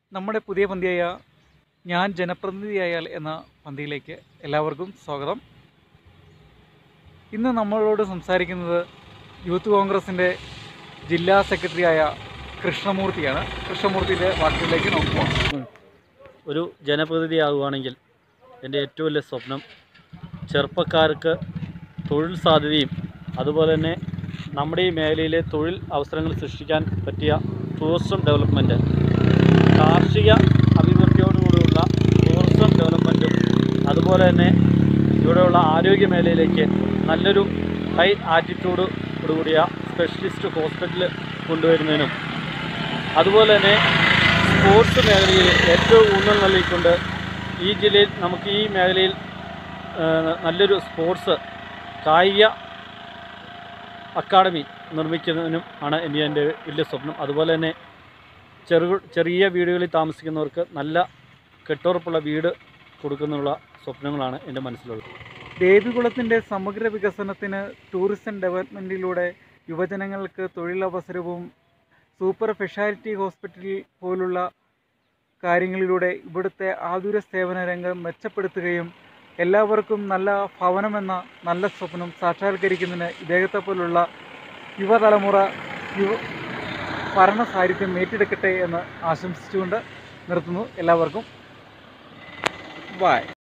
നമ്മുടെ പുതിയ പന്തിയായ ഞാൻ ജനപ്രതിനിധിയായാൽ എന്ന പന്തിയിലേക്ക് എല്ലാവർക്കും സ്വാഗതം ഇന്ന് നമ്മളോട് സംസാരിക്കുന്നത് യൂത്ത് കോൺഗ്രസിൻ്റെ ജില്ലാ സെക്രട്ടറിയായ കൃഷ്ണമൂർത്തിയാണ് കൃഷ്ണമൂർത്തിയുടെ വാക്കുകളിലേക്ക് നമുക്ക് പോകാം ഒരു ജനപ്രതിനിധിയാകുകയാണെങ്കിൽ എൻ്റെ ഏറ്റവും വലിയ സ്വപ്നം ചെറുപ്പക്കാർക്ക് തൊഴിൽ സാധ്യതയും അതുപോലെ തന്നെ നമ്മുടെ ഈ മേഖലയിലെ തൊഴിൽ അവസരങ്ങൾ സൃഷ്ടിക്കാൻ പറ്റിയ ടൂറിസം ഡെവലപ്മെൻറ്റ് കാർഷിക അഭിവൃദ്ധിയോടുകൂടിയുള്ള ടൂറിസം ഡെവലപ്മെൻറ്റും അതുപോലെ തന്നെ ഇവിടെയുള്ള ആരോഗ്യ മേഖലയിലേക്ക് നല്ലൊരു ഹൈ ആറ്റിറ്റ്യൂഡ് കൂടിയ സ്പെഷ്യലിസ്റ്റ് ഹോസ്പിറ്റൽ കൊണ്ടുവരുന്നതിനും അതുപോലെ തന്നെ സ്പോർട്സ് മേഖലയിൽ ഏറ്റവും ഊന്നൽ നൽകിക്കൊണ്ട് ഈ ജില്ലയിൽ നമുക്ക് ഈ മേഖലയിൽ ആ, നല്ലൊരു സ്പോർട്സ് കായിക അക്കാഡമി നിർമ്മിക്കുന്നതിനും ആണ് ഇനി എൻ്റെ വലിയ സ്വപ്നം അതുപോലെ തന്നെ ചെറു ചെറിയ വീടുകളിൽ താമസിക്കുന്നവർക്ക് നല്ല കെട്ടുറപ്പുള്ള വീട് കൊടുക്കുന്നുള്ള സ്വപ്നങ്ങളാണ് എൻ്റെ മനസ്സിലുള്ളത് ദേവികുളത്തിൻ്റെ സമഗ്ര വികസനത്തിന് ടൂറിസം ഡെവലപ്മെൻറ്റിലൂടെ യുവജനങ്ങൾക്ക് തൊഴിലവസരവും സൂപ്പർ സ്പെഷ്യാലിറ്റി ഹോസ്പിറ്റൽ പോലുള്ള കാര്യങ്ങളിലൂടെ ഇവിടുത്തെ ആതുര സേവന രംഗം മെച്ചപ്പെടുത്തുകയും എല്ലാവർക്കും നല്ല ഭവനമെന്ന നല്ല സ്വപ്നം സാക്ഷാത്കരിക്കുന്നതിന് ഇദ്ദേഹത്തെ പോലുള്ള യുവതലമുറ യുവ ഭരണ സാഹിത്യം ഏറ്റെടുക്കട്ടെ എന്ന് ആശംസിച്ചുകൊണ്ട് നിർത്തുന്നു എല്ലാവർക്കും ബായ്